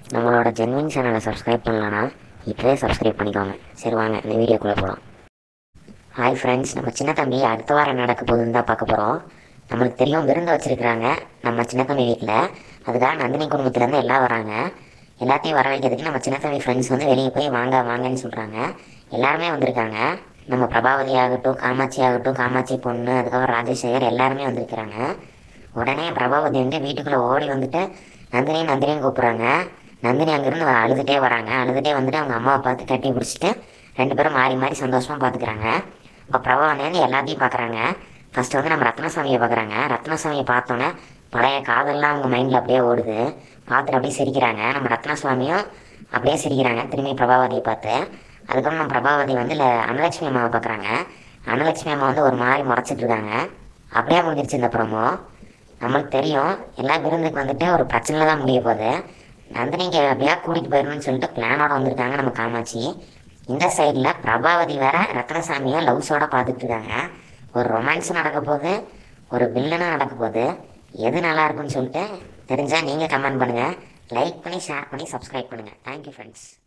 நம்மளோட ஜென்வின் சேனலை சப்ஸ்கிரைப் பண்ணலன்னா இப்போவே சப்ஸ்கிரைப் பண்ணிக்கோங்க சரி வாங்க இந்த வீடியோக்குள்ளே போகலாம் ஹாய் ஃப்ரெண்ட்ஸ் நம்ம சின்ன தம்பி அடுத்த வாரம் என்ன நடக்க போகுதுன்னு தான் பார்க்க போகிறோம் நம்மளுக்கு தெரியும் விருந்து வச்சுருக்குறாங்க நம்ம சின்ன தம்பி வீட்டில் அதுக்காக நந்தினி குடும்பத்துலேருந்து எல்லாம் வராங்க எல்லாத்தையும் வர வைக்கிறதுக்கு நம்ம சின்ன தம்பி ஃப்ரெண்ட்ஸ் வந்து வெளியே போய் வாங்க வாங்கன்னு சொல்கிறாங்க எல்லாருமே வந்திருக்காங்க நம்ம பிரபாவதி ஆகட்டும் காமாட்சி ஆகட்டும் காமாட்சி பொண்ணு அதுக்கப்புறம் ராஜசேகர் எல்லாருமே வந்திருக்கிறாங்க உடனே பிரபாவதி வந்து வீட்டுக்குள்ளே ஓடி வந்துட்டு நந்தினி நந்தினின்னு கூப்பிட்றாங்க நந்தினி அங்கேருந்து அழுதுகிட்டே வராங்க அழுதுகிட்டே வந்துட்டு அவங்க அம்மாவை பார்த்து கட்டி பிடிச்சிட்டு ரெண்டு பேரும் மாறி மாறி சந்தோஷமாக பார்த்துக்கிறாங்க இப்போ பிரபாவதி வந்து எல்லாத்தையும் பார்க்குறாங்க ஃபஸ்ட்டு வந்து நம்ம ரத்னசாமியை பார்க்குறாங்க ரத்னசாமியை பார்த்தோன்னே பழைய காதல்லாம் அவங்க மைண்டில் அப்படியே ஓடுது பார்த்துட்டு அப்படியே சிரிக்கிறாங்க நம்ம ரத்னசுவாமியும் அப்படியே சிரிக்கிறாங்க திரும்பி பிரபாவதியை பார்த்து அதுக்கப்புறம் நம்ம பிரபாவதி வந்து இல்லை அனலட்சுமி அம்மாவை பார்க்குறாங்க அனலட்சுமி அம்மா வந்து ஒரு மாதிரி முறைச்சிட்டு இருக்காங்க அப்படியே முடிஞ்சிருச்சு இந்த ப்ரோமோ நம்மளுக்கு தெரியும் எல்லா விருந்துக்கு வந்துட்டு ஒரு பிரச்சனை தான் முடிய போகுது நந்தினிக்கு எப்படியா கூட்டிகிட்டு போயிடணும்னு சொல்லிட்டு பிளானோட வந்திருக்காங்க நம்ம காமாட்சி இந்த சைடில் பிரபாவதி வேற ரத்னசாமியை லவ்ஸோட பார்த்துட்டு இருக்காங்க ஒரு ரொமான்ஸும் நடக்க போகுது ஒரு வில்லனும் நடக்க போகுது எது நல்லா இருக்குன்னு சொல்லிட்டு தெரிஞ்சால் நீங்கள் கமெண்ட் பண்ணுங்கள் லைக் பண்ணி ஷேர் பண்ணி சப்ஸ்கிரைப் பண்ணுங்கள் தேங்க்யூ ஃப்ரெண்ட்ஸ்